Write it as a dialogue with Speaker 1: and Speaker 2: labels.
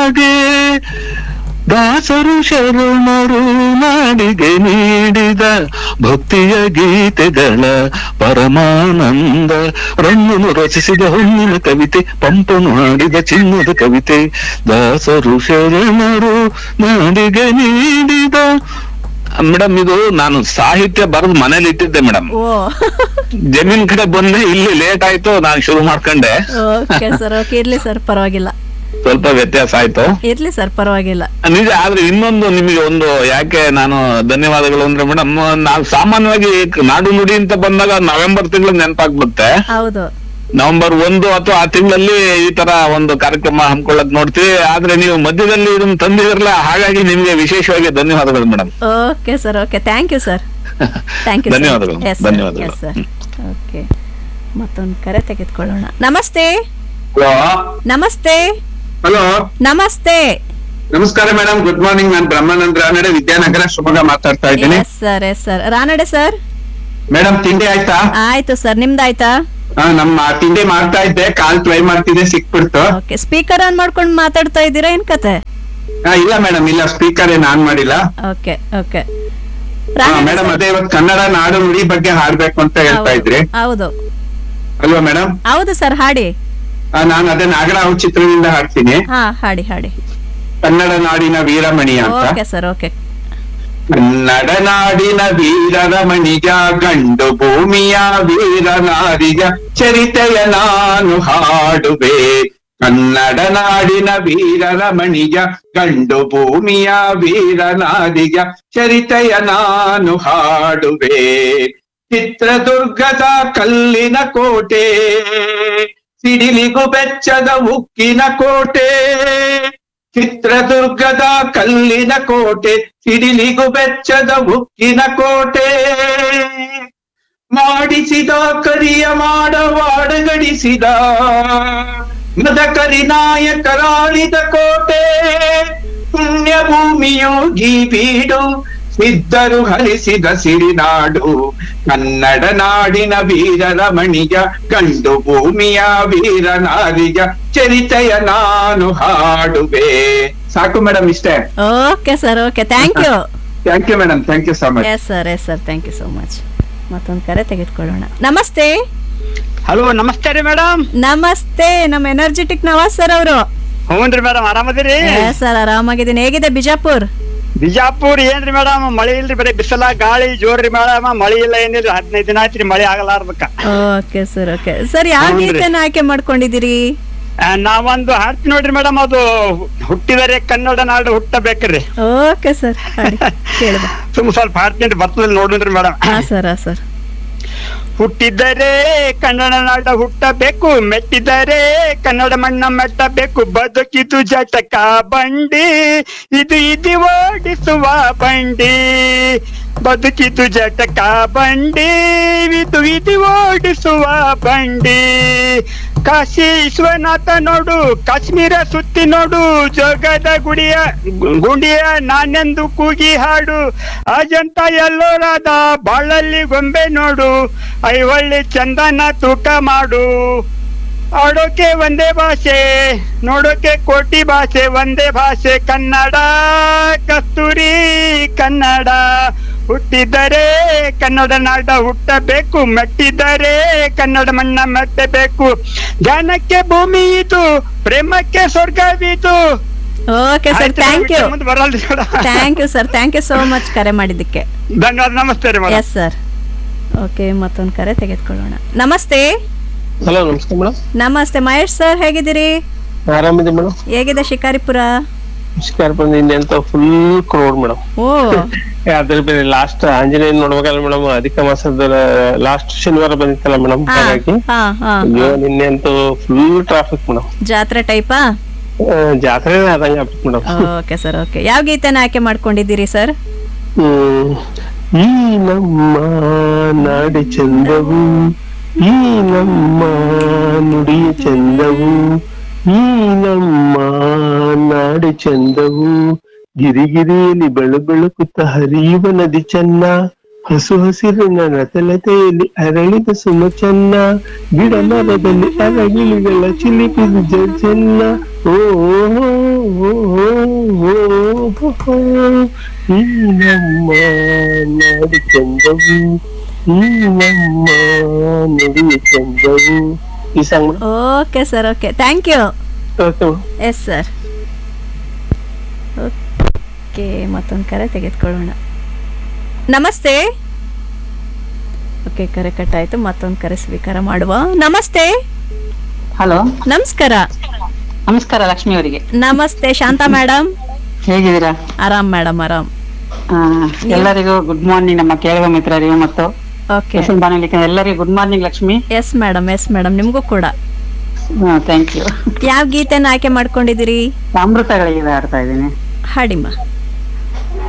Speaker 1: ಹಾಗೆ ದಾಸರು ಶರಣರು ನಾಡಿಗೆ ನೀಡಿದ ಭಕ್ತಿಯ ಗೀತೆಗಳ ಪರಮಾನಂದ ರನ್ನನು ರಚಿಸಿದ ಹೊನ್ನಿನ ಕವಿತೆ ಪಂಪನು ಹಾಡಿದ ಚಿನ್ನದ ಕವಿತೆ ದಾಸರು ಶರಣರು ನಾಡಿಗೆ ನೀಡಿದ ಮೇಡಮ್ ಇದು ನಾನು ಸಾಹಿತ್ಯ ಬರೆದು ಮನೇಲಿ ಇಟ್ಟಿದ್ದೆ ಮೇಡಮ್
Speaker 2: ಓ
Speaker 1: ಜಮೀನ್ ಕಡೆ ಬಂದೆ ಇಲ್ಲಿ ಲೇಟ್ ಆಯ್ತು ನಾನು ಶುರು ಮಾಡ್ಕೊಂಡೆ
Speaker 2: ಓಕೆ ಸರ್ ಓಕೆ ಇರ್ಲಿ ಸರ್ ಪರವಾಗಿಲ್ಲ
Speaker 1: ಸ್ವಲ್ಪ ವ್ಯತ್ಯಾಸ ಆಯ್ತು
Speaker 2: ಇರ್ಲಿ ಸರ್ ಪರವಾಗಿಲ್ಲ
Speaker 1: ನಿಜ ಆದ್ರೆ ಇನ್ನೊಂದು ನಿಮಗೆ ಒಂದು ಯಾಕೆ ನಾನು ಧನ್ಯವಾದಗಳು ಅಂದ್ರೆ ಮೇಡಮ್ ನಾವು ಸಾಮಾನ್ಯವಾಗಿ ನಾಡು ನುಡಿ ಅಂತ ಬಂದಾಗ ನವೆಂಬರ್ ತಿಂಗಳು ನೆನಪಾಗ್ಬಿಡುತ್ತೆ
Speaker 2: ಹೌದು
Speaker 1: ನವೆಂಬರ್ ಒಂದು ಅಥವಾ ಆ ತಿಂಗಳಲ್ಲಿ ಈ ತರ ಒಂದು ಕಾರ್ಯಕ್ರಮ ಹಮ್ಕೊಳ್ಳಕ್ ನೋಡ್ತೀವಿ ಆದ್ರೆ ನೀವು ಮಧ್ಯದಲ್ಲಿ ಇದನ್ನ ತಂದಿದ್ರಲ್ಲ ಹಾಗಾಗಿ ನಿಮ್ಗೆ ವಿಶೇಷವಾಗಿ ಧನ್ಯವಾದಗಳು madam
Speaker 2: okay sir okay thank you sir thank you
Speaker 1: ಧನ್ಯವಾದಗಳು
Speaker 2: ಎಸ್
Speaker 1: ಧನ್ಯವಾದಗಳು
Speaker 2: ಎಸ್ ಸರ್ ಓಕೆ ಮತ್ತೊಂದು ಕರೆ ತೆಗೆದುಕೊಳ್ಳೋಣ ನಮಸ್ತೆ
Speaker 3: ಹಲೋ
Speaker 2: ನಮಸ್ತೆ
Speaker 3: ಹಲೋ
Speaker 2: ನಮಸ್ತೆ
Speaker 3: ನಮಸ್ಕಾರ ಮೇಡಮ್ ಗುಡ್ ಮಾರ್ನಿಂಗ್ ನಾನು ಬ್ರಹ್ಮಾನಂದ ರಾನಡೆ ವಿದ್ಯಾನಗರ ಶಿವಮೊಗ್ಗ ಮಾತಾಡ್ತಾ ಇದ್ದೀನಿ
Speaker 2: yes sir yes sir Ranade sir
Speaker 3: madam ತಿಂಡಿ ಆಯ್ತಾ
Speaker 2: ಆಯ್ತು ಸರ್ ನಿಮ್ದಾಯ್ತಾ
Speaker 3: ಆ, ನಮ್ಮ ತಿಂಡಿ ಮಾಡ್ತಾ ಇದ್ದೆ ಕಾಲ್ ಟ್ರೈ ಮಾಡ್ತಿದ್ದೆ ಸಿಕ್ಬಿಡ್ತು
Speaker 2: ಓಕೆ ಸ್ಪೀಕರ್ ಆನ್ ಮಾಡ್ಕೊಂಡು ಮಾತಾಡ್ತಾ ಇದ್ದೀರಾ ಏನ್ ಕತೆ
Speaker 3: ಆ, ಇಲ್ಲ ಮೇಡಮ್ ಇಲ್ಲ ಸ್ಪೀಕರ್ ಏನ್ ಆನ್ ಮಾಡಿಲ್ಲ
Speaker 2: ಓಕೆ ಓಕೆ
Speaker 3: ಮೇಡಮ್ ಅದೇ ಇವತ್ತು ಕನ್ನಡ ನಾಡು ನುಡಿ ಬಗ್ಗೆ ಹಾಡ್ಬೇಕು ಅಂತ ಹೇಳ್ತಾ ಇದ್ರಿ
Speaker 2: ಹೌದು
Speaker 3: ಅಲ್ವಾ ಮೇಡಮ್
Speaker 2: ಹೌದು ಸರ್ ಹಾಡಿ
Speaker 3: ನಾನು ಅದೇ ನಾಗರಾವ್ ಚಿತ್ರದಿಂದ ಹಾಡ್ತೀನಿ
Speaker 2: ಹಾ ಹಾಡಿ ಹಾಡಿ
Speaker 3: ಕನ್ನಡ ನಾಡಿನ ವೀರಮಣಿ ಅಂತ
Speaker 2: ಓಕೆ ಸರ್ ಓಕೆ
Speaker 3: ಕನ್ನಡ ನಾಡಿನ ವೀರರ ಮಣಿಗ ಗಂಡು ಭೂಮಿಯ ವೀರನಾರಿಗ ಚರಿತೆಯ ನಾನು ಹಾಡುವೆ ಕನ್ನಡ ನಾಡಿನ ವೀರರ ಮಣಿಗ ಗಂಡು ಭೂಮಿಯ ವೀರನಾರಿಗ ಚರಿತೆಯ ನಾನು ಹಾಡುವೆ ಚಿತ್ರದುರ್ಗದ ಕಲ್ಲಿನ ಕೋಟೆ ಸಿಡಿಲಿಗು ಬೆಚ್ಚದ ಉಕ್ಕಿನ ಕೋಟೆ ಚಿತ್ರದುರ್ಗದ ಕಲ್ಲಿನ ಕೋಟೆ ಸಿಡಿಲಿಗು ಬೆಚ್ಚದ ಉಕ್ಕಿನ ಕೋಟೆ ಮಾಡಿಸಿದ ಕರಿಯ ಮಾಡವಾಡಗಡಿಸಿದ ಮದ ಕರಿನಾಯಕರಾಳಿದ ಕೋಟೆ ಪುಣ್ಯ ಭೂಮಿಯೋಗಿ ಬೀಡು ಸಿದ್ಧರು ಹರಿಸಿದ ಸಿರಿನಾಡು ಕನ್ನಡ ನಾಡಿನ ವೀರರ ಮಣಿಗ ಗಂಡು ಭೂಮಿಯ ವೀರನಾರಿಗ ಚರಿತೆಯ ನಾನು ಹಾಡುವೆ ಸಾಕು ಮೇಡಮ್ ಇಷ್ಟೇ
Speaker 2: okay sir okay thank you
Speaker 3: thank you madam thank you so much
Speaker 2: yes sir yes sir thank you so much ಮತ್ತೊಂದು ಕರೆ ತೆಗೆದುಕೊಳ್ಳೋಣ ನಮಸ್ತೆ
Speaker 4: ಹಲೋ ನಮಸ್ತೆ ರೀ ಮೇಡಮ್
Speaker 2: ನಮಸ್ತೆ ನಮ್ಮ ಎನರ್ಜೆಟಿಕ್ ನವಾಜ್ ಸರ್ ಅವರು
Speaker 4: ಹ್ಞೂನ್ರಿ ಮೇಡಮ್ ಆರಾಮದಿರಿ
Speaker 2: ಸರ್ ಆರಾಮಾಗಿದ್ದೀನಿ ಹೇಗಿದೆ ಬಿಜಾಪುರ್
Speaker 4: ಬಿಜಾಪುರ್ ಏನ್ರಿ ಮೇಡಮ್ ಮಳೆ ಇಲ್ರಿ ಬರೀ ಬಿಸಿಲ ಗಾಳಿ ಜೋರ್ರಿ ಮೇಡಮ್ ಮಳಿ ಇಲ್ಲ ಏನಿಲ್ರಿ ಹದಿನೈದು ದಿನ ಆಯ್ತ್ರಿ ಮಳೆ ಆಗಲಾರ್ದಕ್ಕ
Speaker 2: ಓಕೆ ಸರ್ ಓಕೆ ಸರ್ ಯಾವ
Speaker 4: ಹೌದ್ರಿ.
Speaker 2: ಗೀತೆನ ಆಯ್ಕೆ ಮಾಡ್ಕೊಂಡಿದ್ದೀರಿ
Speaker 4: ಆ, ನಾವೊಂದು ಹಾಡ್ತಿ ನೋಡ್ರಿ ಮೇಡಮ್ ಅದು ಹುಟ್ಟಿದರೆ ಕನ್ನಡ ನಾಡು ಹುಟ್ಟಬೇಕ್ರಿ
Speaker 2: ಓಕೆ ಸರ್ ಹಾಡಿ ಕೇಳಿದೆ
Speaker 4: ಸುಮ್ ಸ್ವಲ್ಪ ಹಾಡ್ತೀನಿ ಬರ್ತದಲ್ಲಿ ನೋಡಿದ್ರಿ ಮೇಡಮ್
Speaker 2: ಹಾ ಸರ್ ಹಾ ಸರ್
Speaker 4: ಹುಟ್ಟಿದರೆ ಕನ್ನಡ ನಾಡ ಹುಟ್ಟಬೇಕು ಮೆಟ್ಟಿದರೆ ಕನ್ನಡ ಮಣ್ಣ ಮೆಟ್ಟಬೇಕು ಬದುಕಿದು ಜಟಕ ಬಂಡಿ ಇದು ಇದು ಓಡಿಸುವ ಬಂಡಿ ಬದುಕಿದು ಜಟಕ ಬಂಡಿ ಇದು ಇದು ಓಡಿಸುವ ಬಂಡಿ ಕಾಶಿ ವಿಶ್ವನಾಥ ನೋಡು ಕಾಶ್ಮೀರ ಸುತ್ತಿ ನೋಡು ಜೋಗದ ಗುಡಿಯ ಗುಂಡಿಯ ನಾನೆಂದು ಕೂಗಿ ಹಾಡು ಅಜಂತ ಎಲ್ಲೋರಾದ ಬಾಳಲ್ಲಿ ಗೊಂಬೆ ನೋಡು ಐವಳ್ಳಿ ಚಂದನ ತೂಕ ಮಾಡು ಆಡೋಕೆ ಒಂದೇ ಭಾಷೆ ನೋಡೋಕೆ ಕೋಟಿ ಭಾಷೆ ಒಂದೇ ಭಾಷೆ ಕನ್ನಡ ಕಸ್ತೂರಿ ಕನ್ನಡ ಹುಟ್ಟಿದರೆ ಕನ್ನಡ ನಾಡ ಹುಟ್ಟಬೇಕು ಮೆಟ್ಟಿದರೆ ಕನ್ನಡ ಮಣ್ಣ ಮೆಟ್ಟಬೇಕು ಜ್ಞಾನಕ್ಕೆ ಭೂಮಿ ಇದು ಪ್ರೇಮಕ್ಕೆ ಸ್ವರ್ಗವಿದು
Speaker 2: ಓಕೆ ಸರ್ ಥ್ಯಾಂಕ್ ಯು
Speaker 4: ಮುಂದೆ ಬರಲ್ರಿ
Speaker 2: thank you sir thank you so much ಕರೆ ಮಾಡಿದ್ದಕ್ಕೆ
Speaker 4: ಧನ್ಯವಾದ ನಮಸ್ತೆ ರೀ ಮೇಡಮ್
Speaker 2: ಎಸ್ ಸರ್ ಓಕೆ ಮತ್ತೊಂದು ಕರೆ ತೆಗೆದುಕೊಳ್ಳೋಣ ನಮಸ್ತೆ
Speaker 5: ಹಲೋ ನಮಸ್ಕಾರ ಮೇಡಮ್
Speaker 2: ನಮಸ್ತೆ ಮಹೇಶ್ ಸರ್ ಹೇಗಿದ್ದೀರಿ
Speaker 5: ಆರಾಮಿದೆ ಮೇಡಮ್
Speaker 2: ಹೇಗಿದೆ ಶಿಕಾರಿಪುರ
Speaker 5: ನಮಸ್ಕಾರ ಬಂದಿನಿ ಅಂತ ಫುಲ್ ಕ್ರೌಡ್ ಮೇಡಮ್
Speaker 2: ಓ
Speaker 5: ಅದ್ರ ಬೇರೆ ಲಾಸ್ಟ್ ಆಂಜನೇಯ ನೋಡ್ಬೇಕಲ್ಲ ಮೇಡಮ್ ಅಧಿಕ ಮಾಸದ ಲಾಸ್ಟ್ ಶನಿವಾರ ಬಂದಿತ್ತಲ್ಲ ಮೇಡಮ್
Speaker 2: ಹಾ
Speaker 5: ಹಾಗಾಗಿ
Speaker 2: ಹಾ ಹಾ
Speaker 5: ಅಯ್ಯೋ ನಿನ್ನೆ ಅಂತೂ ಫುಲ್ ಟ್ರಾಫಿಕ್ ಮೇಡಮ್
Speaker 2: ಜಾತ್ರೆ ಟೈಪಾ
Speaker 5: ಜಾತ್ರೆ ಆದಂಗ ಆಗ್ಬಿಟ್ಟು ಮೇಡಮ್
Speaker 2: ಓಕೆ ಸರ್ ಓಕೆ ಯಾವ ಗೀತೆನ ಆಯ್ಕೆ ಮಾಡ್ಕೊಂಡಿದ್ದೀರಿ ಸರ್
Speaker 5: ಹ್ಮ್ ಈ ನಮ್ಮ ನಾಡಿ ಚಂದವು ಈ ನಮ್ಮ ನುಡಿಯ ಚಂದವು ಈ ನಮ್ಮ ನಾಡಿ ಚಂದವು ಗಿರಿಗಿರಿಯಲ್ಲಿ ಬೆಳು ಬೆಳುಕುತ್ತ ಹರಿಯುವ ನದಿ ಚೆನ್ನ ಹಸು ಹಸಿರಿನ ನತಲತೆಯಲ್ಲಿ ಅರಳಿದ ಸುಮ ಚೆನ್ನ ಗಿಡ ಮರದಲ್ಲಿ ಅರಗಿಳಿಗಳ ಚಿಲಿಪಿದ ಚೆನ್ನ ಓ ಓ, ಓ ನೀನಮ್ಮ ನಾಡು ಚಂದವು ನೀನಮ್ಮ ನುಡಿಯ ಚಂದವು ಈ song madam
Speaker 2: okay sir okay thank you
Speaker 5: okay
Speaker 2: yes sir okay ಮತ್ತೊಂದು ಕರೆ ತೆಗೆದುಕೊಳ್ಳೋಣ ನಮಸ್ತೆ ಓಕೆ ಕರೆ ಕಟ್ಟಾಯಿತು ಮತ್ತೊಂದು ಕರೆ ಸ್ವೀಕಾರ ಮಾಡುವ ನಮಸ್ತೆ
Speaker 6: ಹಲೋ
Speaker 2: ನಮಸ್ಕಾರ
Speaker 6: ನಮಸ್ಕಾರ ಲಕ್ಷ್ಮಿ ಅವರಿಗೆ
Speaker 2: ನಮಸ್ತೆ ಶಾಂತಾ ಮೇಡಮ್
Speaker 6: ಹೇಗಿದ್ದೀರಾ
Speaker 2: ಆರಾಮ್ ಮೇಡಮ್ ಆರಾಮ್
Speaker 6: ಆ, ಎಲ್ಲರಿಗೂ ಗುಡ್ ಮಾರ್ನಿಂಗ್ ನಮ್ಮ ಕೇಳುವ ಮಿತ್ರರಿಗೂ ಮತ್ತು
Speaker 2: ಓಕೆ
Speaker 6: ಎಸ್ ಎಂ ಬಾನುಲಿ ಎಲ್ಲರಿಗೂ good morning Lakshmi
Speaker 2: yes madam yes madam ನಿಮಗೂ ಕೂಡ
Speaker 6: ಥ್ಯಾಂಕ್ ಯು
Speaker 2: ಯಾವ ಗೀತೆನ ಆಯ್ಕೆ ಮಾಡ್ಕೊಂಡಿದ್ದೀರಿ
Speaker 6: ಅಮೃತಗಳಿಗೆ ಆಡ್ತಾ ಇದ್ದೀನಿ
Speaker 2: ಹಾಡಿಮ್ಮ